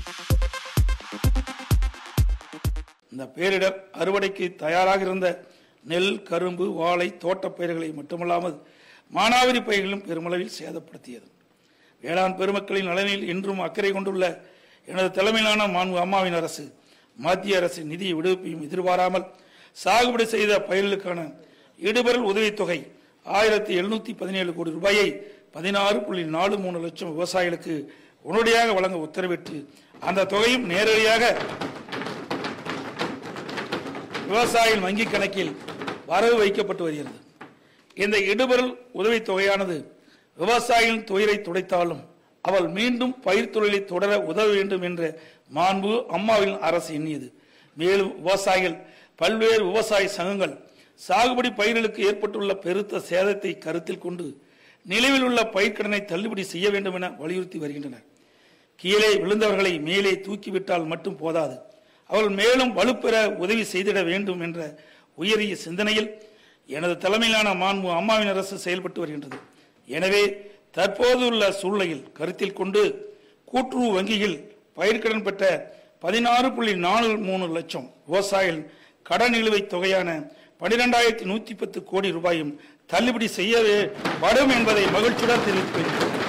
இந்த பேரிடர் அறுவடைக்கு தயாராக இருந்த நெல் கரும்பு வாழை தோட்டப் பயிர்களை மட்டுமல்லாமல் மானாவாரி பயிர்களும் பெருமளவில் சேதப்படுத்தியது வேளாண் பெருமக்களின் நலனில் இன்றும் அக்கறை கொண்டுள்ள எனது தலைமையிலான மாண்பு அம்மாவின் அரசு மத்திய அரசின் நிதி விடுவிப்பையும் எதிர்பாராமல் சாகுபடி செய்த பயிர்களுக்கான இடுபொருள் உதவித்தொகை ஆயிரத்தி எழுநூத்தி பதினேழு கோடி ரூபாயை பதினாறு புள்ளி நாலு மூணு லட்சம் விவசாயிகளுக்கு உடனடியாக வழங்க உத்தரவிட்டு அந்த தொகையும் நேரடியாக விவசாயிகள் வங்கி கணக்கில் வரவு வைக்கப்பட்டு வருகிறது இந்த இடுபொருள் உதவித் தொகையானது விவசாயிகளின் துயரை துடைத்தாலும் அவள் மீண்டும் பயிர் தொழிலை தொடர உதவ வேண்டும் என்ற மாண்பு அம்மாவின் அரசு எண்ணியது மேலும் விவசாயிகள் பல்வேறு விவசாய சங்கங்கள் சாகுபடி பயிர்களுக்கு ஏற்பட்டுள்ள பெருத்த சேதத்தை கருத்தில் கொண்டு நிலவில் உள்ள பயிர்க்கடனை தள்ளுபடி செய்ய வேண்டும் என வலியுறுத்தி வருகின்றனர் கீழே விழுந்தவர்களை மேலே தூக்கிவிட்டால் மட்டும் போதாது அவர்கள் மேலும் வலுப்பெற உதவி செய்திட வேண்டும் என்ற உயரிய சிந்தனையில் எனது தலைமையிலான மாண்பு அம்மாவின் அரசு செயல்பட்டு வருகின்றது எனவே தற்போதுள்ள சூழ்நிலையில் கருத்தில் கொண்டு கூட்டுறவு வங்கியில் பயிர்க்கடன் பெற்ற பதினாறு புள்ளி நாலு மூணு லட்சம் விவசாயிகள் கடன் நிலுவைத் தொகையான பனிரெண்டாயிரத்தி நூத்தி பத்து கோடி ரூபாயும் தள்ளுபடி செய்யவே படும் என்பதை மகிழ்ச்சியுடன் தெரிவித்துக்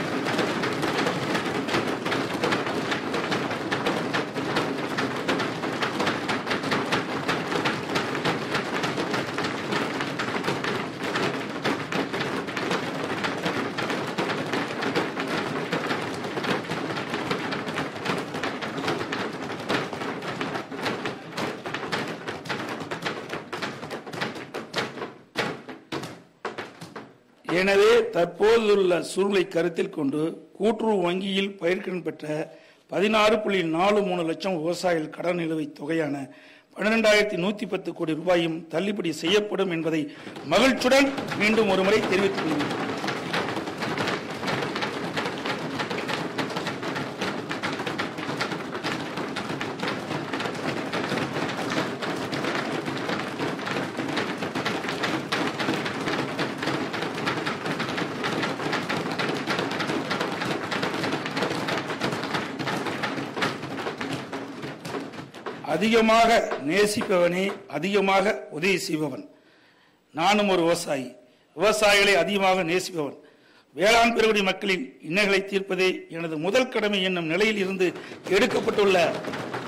எனவே தற்போதுள்ள சூழ்நிலை கருத்தில் கொண்டு கூட்டுறவு வங்கியில் பயிர்க்கடன் பெற்ற பதினாறு புள்ளி நாலு மூணு லட்சம் விவசாயிகள் கடன் நிலுவைத் தொகையான பன்னிரெண்டாயிரத்தி நூத்தி பத்து கோடி ரூபாயும் தள்ளுபடி செய்யப்படும் என்பதை மகிழ்ச்சியுடன் மீண்டும் ஒருமுறை தெரிவித்துக் கொள்கிறேன் அதிகமாக நேசிப்பவனே அதிகமாக உதவி செய்பவன் நானும் ஒரு விவசாயி விவசாயிகளை அதிகமாக நேசிப்பவன் வேளாண் பெருகுடி மக்களின் இன்னல்களை தீர்ப்பதே எனது முதல் கடமை என்னும் நிலையில் இருந்து எடுக்கப்பட்டுள்ள